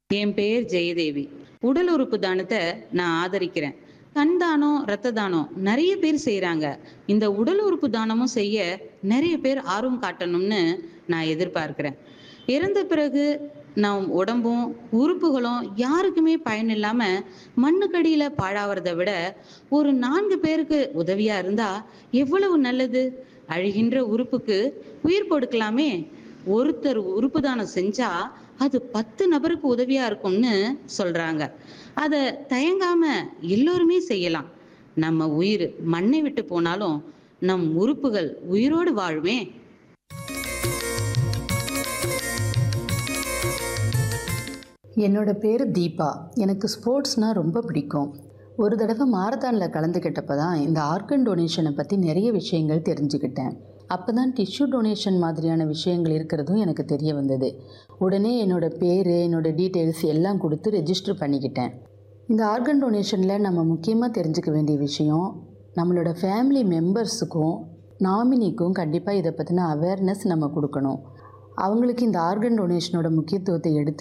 என் பெயர் ஜெயதேவி உடல் உறுப்பு தானத்தை நான் ஆதரிக்கிறேன் கண் தானம் ரத்த தானம் நிறைய பேர் செய்றாங்க இந்த உடல் உறுப்பு தானமும் செய்ய நிறைய பேர் ஆர்வம் காட்டணும்னு நான் எதிர்பார்க்கிறேன் இறந்த பிறகு நம் உடம்பும் உறுப்புகளும் யாருக்குமே பயன் இல்லாம மண்ணுக்கடியில பாழாவறதை விட ஒரு நான்கு பேருக்கு உதவியா இருந்தா எவ்வளவு நல்லது அழிகின்ற உறுப்புக்கு உயிர் கொடுக்கலாமே ஒருத்தர் உறுப்பு தானம் செஞ்சா அது பத்து நபருக்கு உதவியா இருக்கும்னு சொல்றாங்க அத தயங்காம எல்லோருமே செய்யலாம் நம்ம உயிர் மண்ணை விட்டு போனாலும் நம் உறுப்புகள் உயிரோடு வாழுமே என்னோட பேர் தீபா எனக்கு ஸ்போர்ட்ஸ்னால் ரொம்ப பிடிக்கும் ஒரு தடவை மாரத்தானில் கலந்துக்கிட்டப்ப தான் இந்த ஆர்கன் டொனேஷனை பற்றி நிறைய விஷயங்கள் தெரிஞ்சுக்கிட்டேன் அப்போ தான் டிஷ்யூ டொனேஷன் மாதிரியான விஷயங்கள் இருக்கிறதும் எனக்கு தெரிய வந்தது உடனே என்னோட பேர் என்னோட டீட்டெயில்ஸ் எல்லாம் கொடுத்து ரெஜிஸ்டர் பண்ணிக்கிட்டேன் இந்த ஆர்கன் டொனேஷனில் நம்ம முக்கியமாக தெரிஞ்சுக்க வேண்டிய விஷயம் நம்மளோட ஃபேமிலி மெம்பர்ஸுக்கும் நாமினிக்கும் கண்டிப்பாக இதை பற்றின அவேர்னஸ் நம்ம கொடுக்கணும் அவங்களுக்கு இந்த ஆர்கன் டொனேஷனோட முக்கியத்துவத்தை எடுத்து